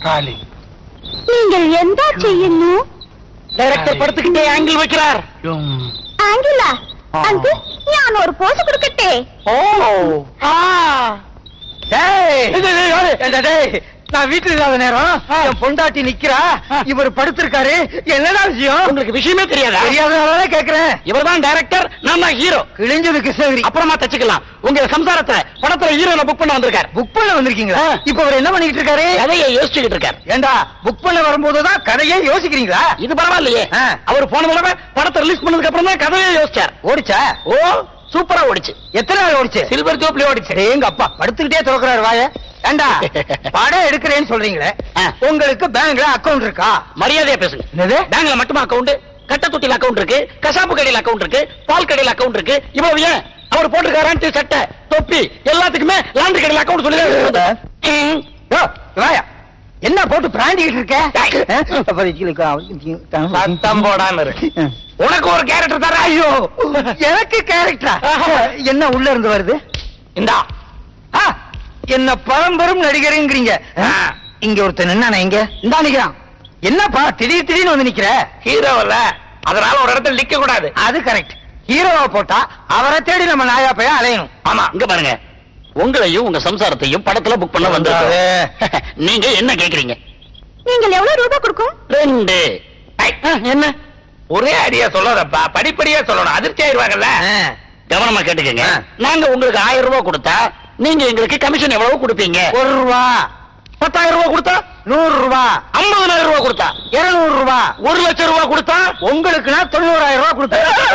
Rally நீங்கள் എന്താ ചെയ്യുന്നു டைரக்டர் படுத்துக்கிட்டே ஆங்கிள் வைக்கிறார் ആംഗിള അങ്കിൾ ഞാൻ ഒരു പോസ് കൊടുക്കട്ടെ ஓ ஆ டேய் ஏண்டா டேய் நான் வீட்டுல இல்லாத நேரம் என் பொண்டாட்டி நிக்கிறா இவர் படுத்திருக்காரு என்னடா விஷயம் உங்களுக்கு விஷயமே தெரியாதா தெரியாதனால கேக்குறேன் இவர் தான் டைரக்டர் நான் தான் ஹீரோ கிழிஞ்சது கிருஷ்ணகிரி அப்புறமா தச்சுக்கலாம் உங்க சம்சாரத்தை படத்துல ஹீரோல புக் பண்ண வந்திருக்காரு புக் பண்ண வந்திருக்கீங்களா இப்ப அவர் என்ன பண்ணிட்டு இருக்காரு கதையை யோசிச்சுக்கிட்டு இருக்காரு ஏண்டா புக் பண்ண வரும்போதுதான் கதையை யோசிக்கிறீங்களா இது பரவாயில்லையே அவர் போன தடவை படத்தை ரிலீஸ் பண்ணதுக்கு அப்புறம் தான் கதையை யோசிச்சார் ஓடிச்சா ஓ சூப்பரா ஓடிச்சு எத்தனை நாள் ஓடிச்சு சில்வர் ஜோப்ல ஓடிச்சு எங்க அப்பா படுத்துக்கிட்டே திறக்கிறாரு வாய ஏண்டா படம் எடுக்கிறேன்னு சொல்றீங்களே உங்களுக்கு பேங்க்ல அக்கவுண்ட் இருக்கா மரியாதையா பேசுங்க பேங்க்ல மட்டுமா அக்கவுண்ட் கட்ட தொட்டில அக்கவுண்ட் இருக்கு கசாப்பு கடையில அக்கவுண்ட் இருக்கு பால் கடையில அக்கவுண்ட் இருக்கு இவ்வளவு ஏன் அவர் போட்டிருக்காரு சட்டை தொப்பி எல்லாத்துக்குமே லாண்டரி கடையில அக்கவுண்ட் சொல்லி வாயா என்ன போட்டு பிராண்டிக்கிட்டு இருக்க சத்தம் போடாம இருக்கு உனக்கு ஒரு கேரக்டர் தர ஐயோ எனக்கு கேரக்டரா என்ன உள்ள இருந்து வருது இந்தா ஆ, என்ன பரம்பரும் நடிகருங்கிறீங்க இங்க ஒருத்தன் நின்னானே இங்க இந்தா நிக்கிறான் என்னப்பா திடீர் திடீர்னு வந்து நிக்கிற ஹீரோ இல்ல அதனால ஒரு இடத்துல நிக்க கூடாது அது கரெக்ட் ஹீரோவா போட்டா அவரை தேடி நம்ம நாயா போய் அலையணும் ஆமா இங்க பாருங்க உங்களையும் உங்க சம்சாரத்தையும் படத்துல புக் பண்ண வந்து நீங்க என்ன கேக்குறீங்க நீங்கள் எவ்வளவு ரூபாய் கொடுக்கும் ரெண்டு என்ன ஒரே அடியா சொல்லாதப்பா படிப்படியா சொல்லணும் அதிர்ச்சி ஆயிருவாங்கல்ல கவனமா கேட்டுக்கங்க நாங்க உங்களுக்கு ஆயிரம் ரூபாய் கொடுத்தா நீங்க எங்களுக்கு கமிஷன் எவ்வளவு கொடுப்பீங்க ஒரு ரூபா பத்தாயிரம் ரூபாய் கொடுத்தா நூறு ரூபாய் ஐம்பதாயிரம் ரூபாய் கொடுத்தா இருநூறு ரூபாய் ஒரு லட்சம் ரூபாய் கொடுத்தா உங்களுக்கு நான் தொண்ணூறாயிரம் ரூபாய்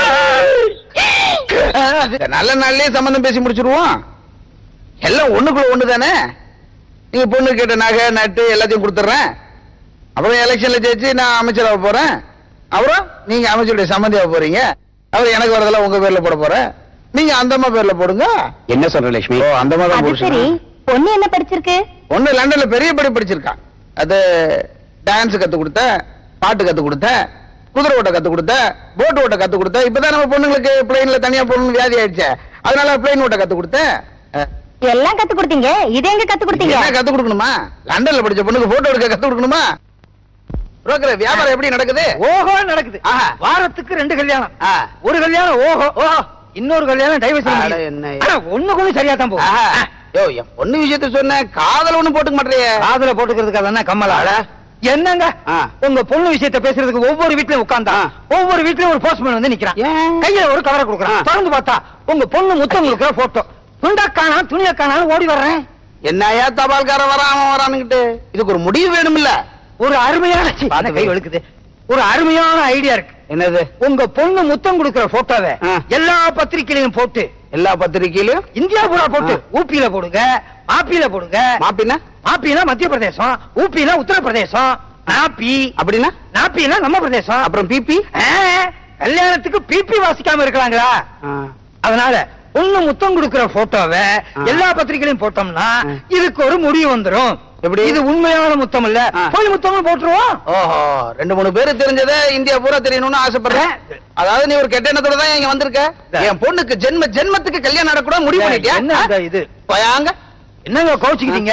கொடுத்தேன் நல்ல நாள்லயே சம்பந்தம் பேசி முடிச்சிருவோம் எல்லாம் ஒண்ணுக்குள்ள ஒண்ணு தானே நீங்க பொண்ணு கேட்ட நகை நட்டு எல்லாத்தையும் கொடுத்துட்றேன் அப்புறம் எலெக்ஷன்ல ஜெயிச்சு நான் அமைச்சராக போறேன் அப்புறம் நீங்க அமைச்சருடைய சம்மந்தியாக போறீங்க அவர் எனக்கு வரதெல்லாம் உங்க பேர்ல போட போறேன் நீங்க அந்தம்மா பேர்ல போடுங்க என்ன சொல்ற லட்சுமி ஓ அந்தம்மா தான் அது சரி புருஷனா? பொண்ணு என்ன படிச்சிருக்கு ஒண்ணு லண்டன்ல பெரிய படி படிச்சிருக்கான் அது டான்ஸ் கத்து கொடுத்த பாட்டு கத்து கொடுத்த குதிரை ஓட்ட கத்து கொடுத்த போட் ஓட்ட கத்து கொடுத்த இப்பதான் நம்ம பொண்ணுங்களுக்கு பிளெயின்ல தனியா போகணும் வியாதி ஆயிடுச்சு அதனால பிளெயின் ஓட்ட கத்து கொடுத்தேன் அஹ், எல்லாம் கத்து கொடுத்தீங்க இது எங்க கத்து கொடுத்தீங்க என்ன கத்து கொடுக்கணுமா லண்டன்ல படிச்ச பொண்ணுக்கு போட்டோ எடுக்க கத்து கொடுக்கணுமா புரோக்கர் வியாபாரம் எப்படி நடக்குது ஓஹோ நடக்குது ஆஹா. வாரத்துக்கு ரெண்டு கல்யாணம் ஆ. ஒரு கல்யாணம் ஓஹோ ஓஹோ இன்னொரு கல்யாணம் டைவர்ஸ் அட, என்ன இது? ஒண்ணு கூட சரியா தான் போகும் ஆஹா. யோ என் பொண்ணு விஷயத்த சொன்னேன் காதல் ஒண்ணும் போட்டுக்க மாட்டேறியே காதுல போட்டுக்கிறதுக்கு அதான் கம்மலா அட. என்னங்க ஆ. உங்க பொண்ணு விஷயத்த பேசுறதுக்கு ஒவ்வொரு வீட்லயும் உட்கார்ந்தா ஆ. ஒவ்வொரு வீட்லயும் ஒரு போஸ்ட்மேன் வந்து நிக்கிறான் ஏன்? கையில ஒரு கவரை கொடுக்குறான் ஆ. திறந்து பார்த்தா உங்க பொண்ணு முத்தம் கொடுக்குற போட்டோ துண்டா காணா துணியா காணான்னு ஓடி வர்றேன் என்னையா தபால்காரன் வரான் அவன் வரானுங்கிட்டு இதுக்கு ஒரு முடிவு வேணும்ல ஒரு அருமையான சீ, பாத்து என்ன கை வை. வழுக்குது ஒரு அருமையான ஐடியா இருக்கு என்னது உங்க பொண்ணு முத்தம் கொடுக்கிற போட்டோவை ஆ. எல்லா பத்திரிக்கையிலையும் போட்டு எல்லா பத்திரிக்கையிலும் இந்தியா பூரா போட்டு ஆ. ஊப்பியில போடுங்க மாப்பியில போடுங்க மாப்பின்னா மாப்பினா மத்திய பிரதேசம் ஊப்பினா உத்தரப்பிரதேசம் நாப்பி அப்படின்னா நாப்பினா நம்ம பிரதேசம் அப்புறம் பிபி ஆ, கல்யாணத்துக்கு பிபி வாசிக்காம இருக்கலாங்களா அதனால பொண்ணு முத்தம் கொடுக்கிற போட்டோவை ஆ. எல்லா பத்திரிக்கையிலும் போட்டோம்னா ஆ. இதுக்கு ஒரு முடிவு வந்துரும் எப்படி? இது உண்மையான முத்தம் இல்ல ஆ. போய் முத்தம் போட்டுருவோம் ஓஹோ ரெண்டு மூணு பேரு தெரிஞ்சத இந்தியா பூரா தெரியணும்னு ஆசைப்படுறேன் அதாவது நீ ஒரு கெட்ட எண்ணத்தோட தான் இங்க வந்திருக்க என் பொண்ணுக்கு ஜென்ம ஜென்மத்துக்கு கல்யாணம் நடக்கூட முடிவு பண்ணிட்டியா என்ன இந்த இது போயாங்க என்னங்க கோச்சுக்கிட்டீங்க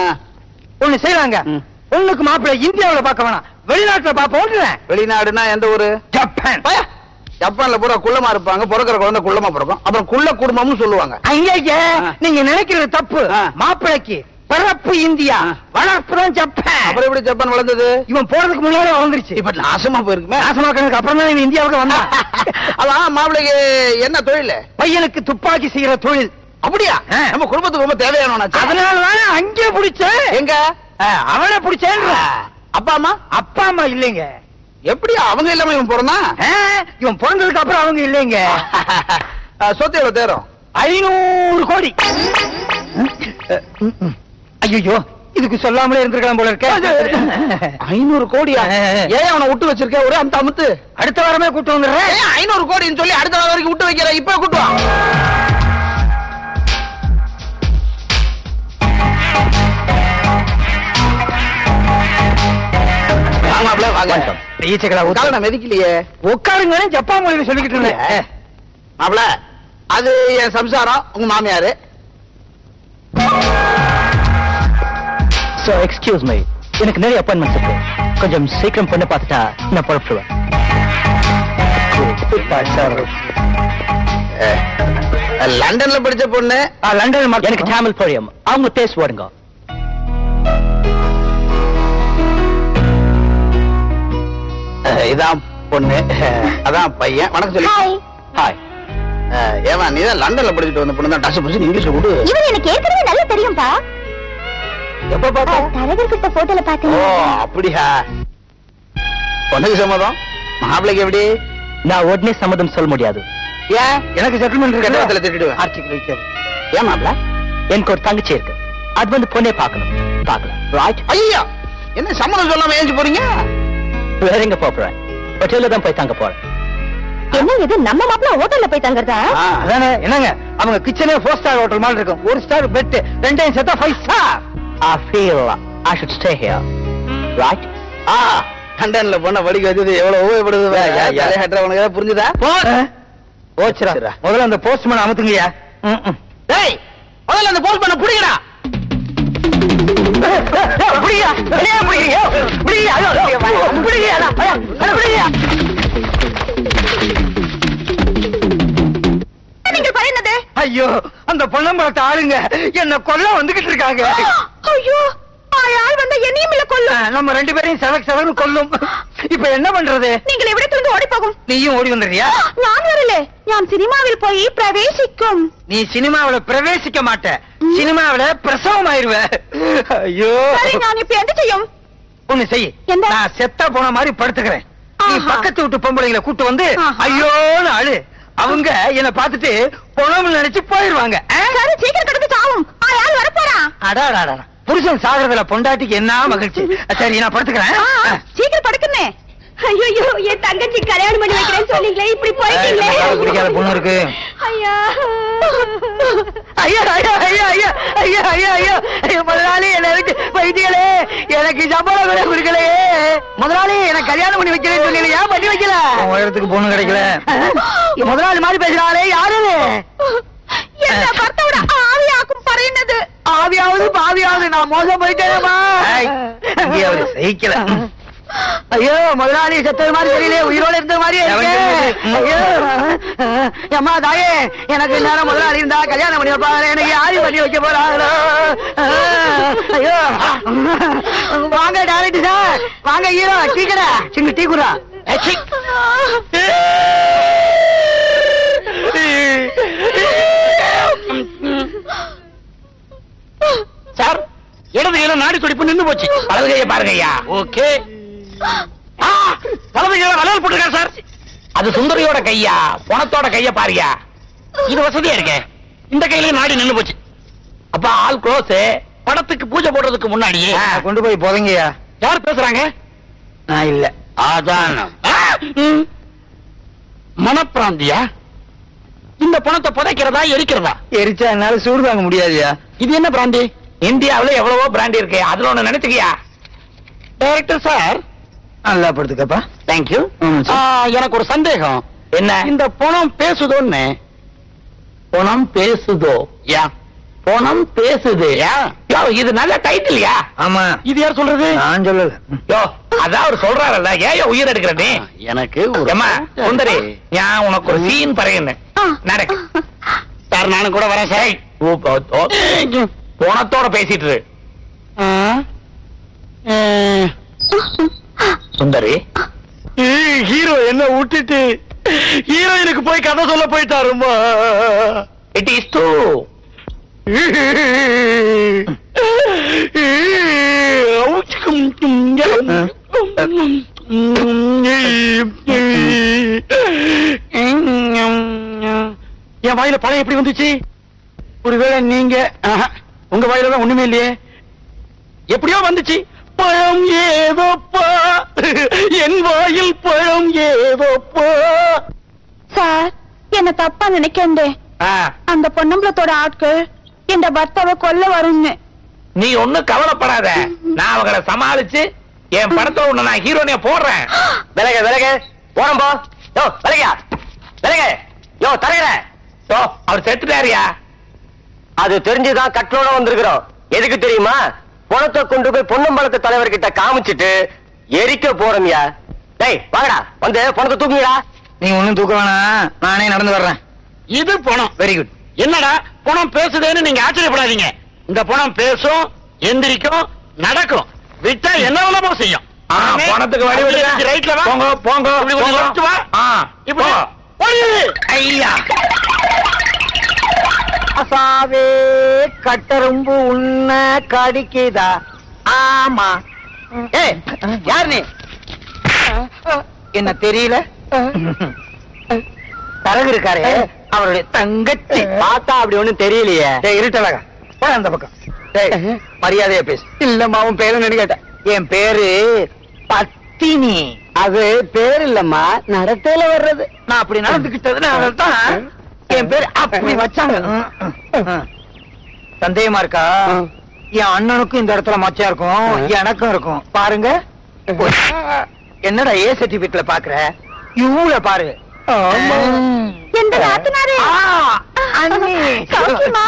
ஒண்ணு செய்யலாங்க ம். பொண்ணுக்கு மாப்பிள்ளை இந்தியாவுல பார்க்க வேணாம் வெளிநாட்டுல பாப்போம் வெளிநாடுனா எந்த ஊரு ஜப்பான் போயா. ஜப்பான்ல பூரா குள்ளமா இருப்பாங்க பிறக்கிற குழந்தை குள்ளமா பிறக்கும் அப்புறம் குள்ள குடும்பம்னு சொல்லுவாங்க அங்க ஆ. நீங்க நினைக்கிறது தப்பு ஆ. மாப்பிளைக்கு பிறப்பு இந்தியா ஆ. வளர்ப்பு தான் ஜப்பான் அப்புறம் எப்படி ஜப்பான் வளர்ந்தது இவன் போறதுக்கு முன்னாடி வளர்ந்துருச்சு இப்ப நாசமா போயிருக்குமே நாசமாக்கிறதுக்கு அப்புறம் தான் இவன் இந்தியாவுக்கு வந்தான் அதான் மாப்பிள்ளைக்கு என்ன தொழில் பையனுக்கு துப்பாக்கி செய்யற தொழில் அப்படியா ஆ. நம்ம குடும்பத்துக்கு ரொம்ப தேவையானவனாச்சு அதனாலதான் அங்கே பிடிச்சேன் எங்க அவனை பிடிச்சேன் ஆ. அப்பா அம்மா அப்பா அம்மா இல்லைங்க எப்படி அவங்க இல்லாம இவன் பிறந்தான் ஆ, இவன் பிறந்ததுக்கு அப்புறம் அவங்க இல்லைங்க ஆ, சொத்து எவ்வளவு தேரும் ஐநூறு கோடி ஐயோ இதுக்கு சொல்லாமலே இருந்திருக்கலாம் போல இருக்க ஐநூறு கோடியா ஆ. ஏன் அவனை விட்டு வச்சிருக்க ஒரே அமுத்து அமுத்து அடுத்த வாரமே கூட்டு வந்துடுறேன் ஏன் ஐநூறு கோடின்னு சொல்லி அடுத்த வாரம் வரைக்கும் விட்டு வைக்கிற இப்ப கூட்டு வா வாங்க மாப்ள, வாங்க ஈச்சக்கடா கால நான் மெதிக்கலையே உட்காருங்க ஜப்பான் மொழியில சொல்லிக்கிட்டு இருந்தேன் மாப்ள அது என் சம்சாரம் உங்க மாமியாரு So excuse me. எனக்கு நிறைய அப்பாயின்மெண்ட்ஸ் இருக்கு கொஞ்சம் சீக்கிரம் பொண்ணு பார்த்துட்டா நான் புறப்படுவேன் அஹ், லண்டன்ல படிச்ச பொண்ணு ஆ, லண்டன் மட்டும் எனக்கு தமிழ் புரியும் அவங்க பேசுவாருங்க அஹ், இதான் பொண்ணு அஹ், அதான் பையன் வணக்கம் சொல்லி ஹாய் ஹாய் அஹ், ஏமா நீ தான் லண்டன்ல படிச்சுட்டு வந்த பொண்ணு தான் டஸ் புடிச்சு இங்கிலீஷ்ல கொடு இவன் எனக்கு ஏற்கனவே நல்லா தெரியும்பா எப்ப பார்த்தா தலைவர் கிட்ட போட்டோல ஓ பாத்தீங்க அப்படியா பொண்ணுக்கு சம்மதம் மாப்பிள்ளைக்கு எப்படி நான் உடனே சம்மதம் சொல்ல முடியாது ஏன் எனக்கு செட்டில்மெண்ட் கெட்ட வார்த்தையில திட்டிடுவேன். ஆர்டிகல் வைக்காது ஏன் மாப்பிள்ள எனக்கு ஒரு தங்கச்சி இருக்கு அது வந்து பொண்ணே பார்க்கணும் பார்க்கலாம் ரைட் ஐயா என்ன சம்மதம் சொல்லாம ஏஞ்சி போறீங்க வேற எங்க போறேன் ஹோட்டல்ல தான் போய் தங்க போறேன் என்ன இது நம்ம மாப்பிள்ள ஹோட்டல்ல போய் தங்குறதா ஆ, அதானே என்னங்க அவங்க கிச்சனே ஃபோர் ஸ்டார் ஹோட்டல் மாதிரி இருக்கும் ஒரு ஸ்டார் பெட் ரெண்டையும் சேர்த்தா five star I feel I should stay here right ஆ, லண்டன்ல பொண்ண படிக்க வச்சது எவ்வளவு உபயோகப்படுது யா, யா, யா. தலையாட்டுறவனுக்கு ஏதாவது புரிஞ்சுதா போச்சுடா போச்சுடா. முதல்ல அந்த போஸ்ட்மேன் அமுத்துங்கய்யா ம், ம். டேய் முதல்ல அந்த போஸ்ட் பண்ண புடிங்கடா புடியா வெளியே புடியா புடியா புடியா புடியா நீங்கள் പറയുന്നത് ஐயோ அந்த பொன்னம்பலத்தை ஆளுங்க என்ன கொல்ல வந்துகிட்டு இருக்காங்க ஐயோ അയാൾ വന്ന என்னையும் இல்ல கொல்லும் நம்ம ரெண்டு பேரையும் செவக் செவன்னு கொல்லும் இப்ப என்ன பண்றது നിങ്ങൾ എവിടെ നിന്ന് ഓടിപ്പോകും நீயும் ஓடி வந்துடுறியா ഞാൻ വരില്ലേ ഞാൻ സിനിമാവിൽ പോയി പ്രവേശിക്കും நீ சினிமாவுல பிரவேசிக்க மாட்ட சினிமாவுல பிரசவம் ஆயிருவ ஐயோ சரி நான் இப்ப என்ன செய்யும் ஒண்ணு செய் என்ன? நான் செத்தா போன மாதிரி படுத்துக்கிறேன் நீ ஆஹா. பக்கத்து வீட்டு பொம்பளைங்களை கூட்டு வந்து ஆஹா. ஐயோன்னு அழு அவங்க என்ன பார்த்துட்டு பொணம் நினைச்சு போயிருவாங்க ஆ? சரி சீக்கிரம் கிடந்து சாவும் அயாள் வரப்போறான் அடாடாடா புருஷன் சாகுறதுல பொண்டாட்டிக்கு என்ன மகிழ்ச்சி சரி நான் படுத்துக்கிறேன் ஆ, ஆ. சீக்கிரம் படுக்குன்னே ஐயோ என் தங்கச்சி கல்யாணம் பண்ணி வைக்கிறேன்னு சொன்னீங்களே இப்படி போயிட்டீங்களே ஏய், நமக்கு பிடிக்காத பொண்ணு இருக்கு. ஐயா ஐயா ஐயா ஐயா ஐயா ஐயா ஐயா ஐயா ஐயா முதலாளி என்ன இருக்கு வைத்தியலே எனக்கு சம்பளம் கூட கொடுக்கலையே முதலாளி எனக்கு கல்யாணம் பண்ணி வைக்கிறேன்னு சொன்னீங்க ஏன் பண்ணி வைக்கல உயரத்துக்கு பொண்ணு கிடைக்கல முதலாளி மாதிரி பேசுறாளே யாரு என்ன பர்த்தாவோட ஆவியாக்கும் പറയുന്നത് ஆவியாவது பாவியாவது நான் மோசம் போயிட்டேனேமா இங்கேயாவது சகிக்கல ஐயோ முதலாளி செத்தது மாதிரி தெரியல உயிரோட இருந்த மாதிரியே இருக்கு ஐயோ அம்மா தாயே எனக்கு நேரம் முதலாளி இருந்தா கல்யாணம் பண்ணி வைப்பாங்க எனக்கு யாரு பண்ணி வைக்க போறாங்களோ ஐயோ வாங்க டேரக்டர் சார் வாங்க ஹீரோ டீ கடை சின்ன டீ குரா சார் இடது கையில நாடி துடிப்பு நின்னு போச்சு வலது கையை பாருங்க ஐயா ஓகே வலது கையில வளையல் போட்டுருக்கா சார் அது சுந்தரியோட கையா பணத்தோட கைய பாருயா இது வசதியா இருக்கே இந்த கையில நாடி நின்னு போச்சு அப்ப ஆல் க்ளோஸ் படத்துக்கு பூஜை போடுறதுக்கு முன்னாடியே கொண்டு போய் போதங்கய்யா யார் பேசுறாங்க நான் இல்ல அதான் மனப்பிராந்தியா இந்த பணத்தை புதைக்கிறதா எரிக்கிறதா எரிச்சா என்னால சூடு தாங்க முடியாதுயா இது என்ன பிராண்டி இந்தியாவுல எவ்வளவோ பிராண்டி இருக்கு அதுல ஒண்ணு நினைச்சுக்கியா டைரக்டர் சார் நல்லா படுத்துக்கப்பா தேங்க்யூ ம், சரி. எனக்கு ஒரு சந்தேகம் என்ன இந்த பணம் பேசுதோன்னு பணம் பேசுதோ யா பணம் பேசுது யா யோ இது நல்ல டைட்டில் யா ஆமா இது யார் சொல்றது நான் சொல்லல யோ அதான் அவர் சொல்றாருல்ல ஏன் உயிர் எடுக்கிற நீ எனக்கு ஏமா சுந்தரி நான் உனக்கு ஒரு சீன் பறையன்னு ஆ. நடக்கு சார் நானும் கூட வரேன் சார் ஓ, ஓ, ஓ. பணத்தோட பேசிட்டு இரு. சுந்தரி ஹீரோ என்ன விட்டுட்டு ஹீரோயினுக்கு போய் கதை சொல்ல போயிட்டாருமா இட் இஸ் ட்ரூ என் வாயில பழம் எப்படி வந்துச்சு ஒருவேளை நீங்க ஆஹா, உங்க வாயில தான் ஒண்ணுமே இல்லையே எப்படியோ வந்துச்சு பழம் ஏதோப்பா என் வாயில் பழம் ஏதோப்பா சார் என்ன தப்பா நினைக்கண்டே ஆ, அந்த பொன்னம்பலத்தோட ஆட்கள் இந்த பர்த்தாவை கொல்ல வரும்னு நீ ஒண்ணும் கவலைப்படாத நான் அவங்கள சமாளிச்சு என் படத்தை ஒண்ணு நான் ஹீரோனிய போடுறேன் விலக விலக போறோம் போ யோ விலகா விலக யோ தரகற யோ அவர் செத்துட்டாரியா அது தெரிஞ்சுதான் கட்டளோட வந்திருக்கிறோம் எதுக்கு தெரியுமா பணத்தை கொண்டு போய் பொன்னம்பலத்து தலைவர்கிட்ட காமிச்சிட்டு எரிக்க போறோம்யா டேய் வாங்கடா வந்து பணத்தை தூக்குங்கடா நீ ஒண்ணும் தூக்க வேணாம் நானே நடந்து வர்றேன் இது பணம் வெரி குட் என்னடா பணம் பேசுதேன்னு நீங்க ஆச்சரியப்படாதீங்க இந்த பணம் பேசும் எந்திரிக்கும் நடக்கும் விட்டா என்ன வேணாமோ செய்யும் ஆ, பணத்துக்கு வழி விடுங்க. ரைட்ல வா போங்க, போங்க, இப்படி கொஞ்சம் போங்க. லெஃப்ட் வா ஆ, இப்படி போங்க. ஒளி. ஐயா ஆசாவே கட்டரும்பு உன்ன கடிக்குதா ஆமா ஏய் யார் நீ என்ன தெரியல தரகு இருக்காரு அவருடைய தங்கச்சி பார்த்தா அப்படி ஒண்ணும் தெரியலையே டேய் இருட்டழகா போய் அந்த பக்கம் டேய் மரியாதையா பேசு இல்லம்மா உன் பேரு என்ன கேட்டேன் என் பேரு பத்தினி அது பேர் இல்லம்மா நடத்தையில வர்றது நான் அப்படி நடந்துகிட்டதுனால தான் என் பேர் அப்படி வச்சாங்க சந்தேகமா இருக்கா என் அண்ணனுக்கும் இந்த இடத்துல மச்சம் இருக்கும் எனக்கும் இருக்கும் பாருங்க என்னடா ஏ சர்டிபிகேட்ல பாக்குற இவ்வளவு பாரு எந்த நாத்தனாரே ஆ, அண்ணி. சௌக்கியமா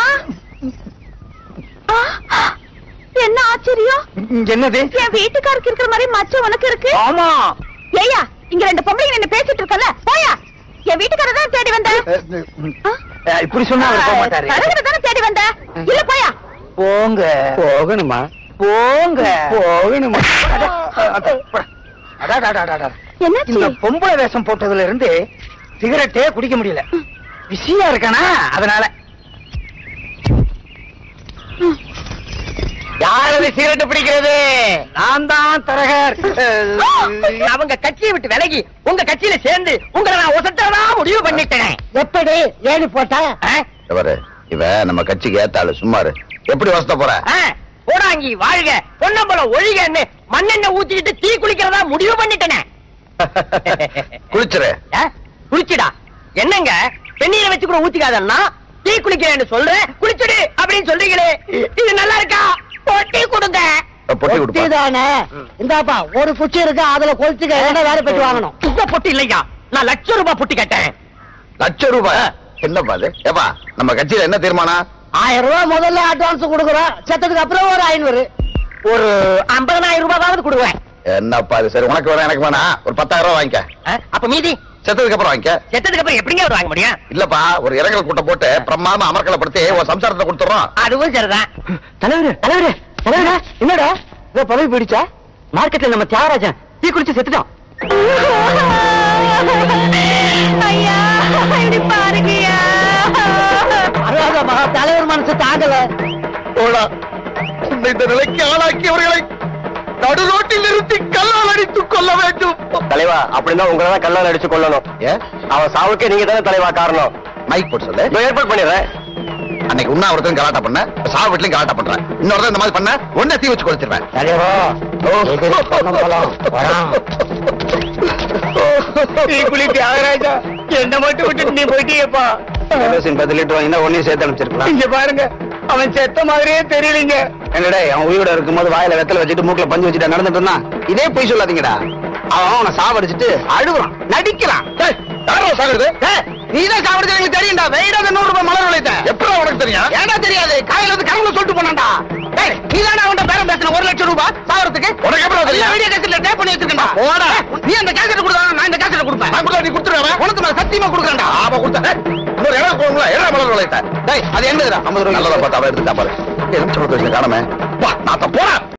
ஆ, என்ன ஆச்சரியம் என்னது என் வீட்டுக்காருக்கு இருக்கிற மாதிரி மச்சம் உனக்கு இருக்கு ஆமா ஏயா இங்க ரெண்டு பொம்பளைங்க நின்னு பேசிட்டு இருக்கல போயா என் வீட்டுக்காரர் தான் தேடி வந்த அஹ், இப்படி சொன்னா அவர் போக மாட்டாரு தரகரை தானே தேடி வந்த இல்ல போயா போங்க போகணுமா போங்க போகணுமா அடாடாடாடாடா. என்னாச்சு இந்த பொம்பளை வேஷம் போட்டதுல இருந்து சிகரெட்டே குடிக்க முடியல பிஸியா இருக்கானா அதனால யாரது சிகரெட் பிடிக்கிறது நான் தான் தரகர் அவங்க கட்சியை விட்டு விலகி உங்க கட்சியில சேர்ந்து உங்களை நான் ஒசத்தா முடிவு பண்ணிட்டேன் எப்படி ஏழு போட்டா இவரு இவ நம்ம கட்சிக்கு ஏத்தாளு சும்மாரு எப்படி வசத்த போற போடாங்கி வாழ்க பொன்னம்பலம் ஒழிகன்னு மண்ணெண்ணெய் ஊத்திக்கிட்டு தீ குளிக்கிறதா முடிவு பண்ணிட்டேனே குளிச்சுரு ஆ? குளிச்சுடா என்னங்க வெந்நீரை வச்சு கூட ஊத்திக்காதன்னா டீ குளிக்கிறேன்னு சொல்றேன் குளிச்சுடு அப்படின்னு சொல்றீங்களே இது நல்லா இருக்கா பொட்டி கொடுங்க பொட்டி கொடுப்பா தானே இந்தாப்பா ஒரு குச்சி இருக்கு அதுல கொளுத்துக்க என்ன வேற பெற்று வாங்கணும் இந்த பொட்டி இல்லையா நான் லட்சம் ரூபாய் பொட்டி கேட்டேன் லட்சம் ரூபாய் என்னப்பா அது ஏப்பா நம்ம கட்சியில என்ன தீர்மானம் ஆயிரம் ரூபாய் முதல்ல அட்வான்ஸ் கொடுக்குறோம் செத்ததுக்கு அப்புறம் ஒரு ஐநூறு ஒரு ஐம்பதனாயிரம் ரூபாயாவது கொடுவேன் என்னப்பா இது சரி உனக்கு வேணா எனக்கு வேணா ஒரு பத்தாயிரம் ரூபாய் வாங்கிக்க ஆ? அப்ப மீதி செத்ததுக்கு அப்புறம் வாங்கிக்க செத்ததுக்கு அப்புறம் எப்படிங்க அவர் வாங்க முடியும் இல்லப்பா ஒரு இரங்கல் கூட்டம் போட்டு பிரமாதமா அமர்க்கலப்படுத்தி ஒரு சம்சாரத்தை கொடுத்துறோம் அதுவும் சரிதான் தலைவரு தலைவரு தலைவரா என்னடா இதோ பதவி போயிடுச்சா மார்க்கெட்ல நம்ம தியாகராஜன் டீ குடிச்சு செத்துட்டோம் ஐயா இப்படி பாருங்கய்யா தலைவர் மனசு தாங்கல தோழா உன்னை இந்த நிலைக்கு ஆளாக்கியவர்களை நடுரோட்டில் நிறுத்தி கல்லால் அடித்து கொள்ள வேண்டும் தலைவா அப்படின்னா உங்களை தான் கல்லால் அடிச்சு கொள்ளணும் ஏ அவன் சாவுக்கே நீங்க தானே தலைவா காரணம் மைக் போட்டு சொல்லு இதோ ஏற்பாடு பண்ணிடுறேன் அன்னைக்கு உண்ணாவிரத்தையும் கலாட்டா பண்ண சாவு வீட்லயும் கலாட்டா பண்றேன் இன்னொரு இந்த மாதிரி பண்ண ஒன்ன தீ வச்சு கொடுத்துருவேன் தலைவா எதிரி பொன்னம்பலம் வரான். தியாகராஜா என்ன மட்டும் விட்டு நீ போயிட்டீங்கப்பா பத்து லிட்டர் வாங்கினா ஒன்னையும் சேர்த்து அனுப்பிச்சிருக்கலாம் இங்க பாருங்க அவன் செத்த மாதிரியே தெரியலீங்க என்னடா அவன் உயிரோட இருக்கும்போது வாயில வெத்தல வச்சுட்டு மூக்குல பஞ்சு வச்சுட்டு நடந்துட்டு இருந்தான் இதே பொய் சொல்லாதீங்கடா அவன் அவனை சாவடிச்சிட்டு அழுகுறான் நடிக்கிறான் சாகுறது நீதான் சாவடிச்சு எனக்கு தெரியும்டா வெயிடாத நூறு ரூபாய் மலர் விளைத்த எப்படி உனக்கு தெரியும் ஏடா தெரியாது காலையில வந்து கனவுல சொல்லிட்டு போனான்டா டேய் நீ தானே அவன்கிட்ட பேரம் பேசின ஒரு லட்சம் ரூபாய் சாவறதுக்கு உனக்கு எப்படி தெரியும் வீடியோ கேசட்ல டேப் பண்ணி வச்சிருக்கேன்டா போடா நீ அந்த கேசட் கொடுத்தா நான் இந்த கேசட் கொடுப்பேன் நான் கொடுத்தா நீ கொடுத்துருவேன் உனக்கு நான் சத்தியமா கொடுக்குறேன்டா ஆமா கொடுத்தேன் இன்னொரு இடம் போகுங்களா ஏடா மலர் விளைத்த டேய் அது எங்கடா 50 ரூபாய் நல்லதா பார்த்தா அவன் எடுத்துட்டா பாரு எலுமிச்சை பழத்தை வச்சு காணாம வா நான் போறேன்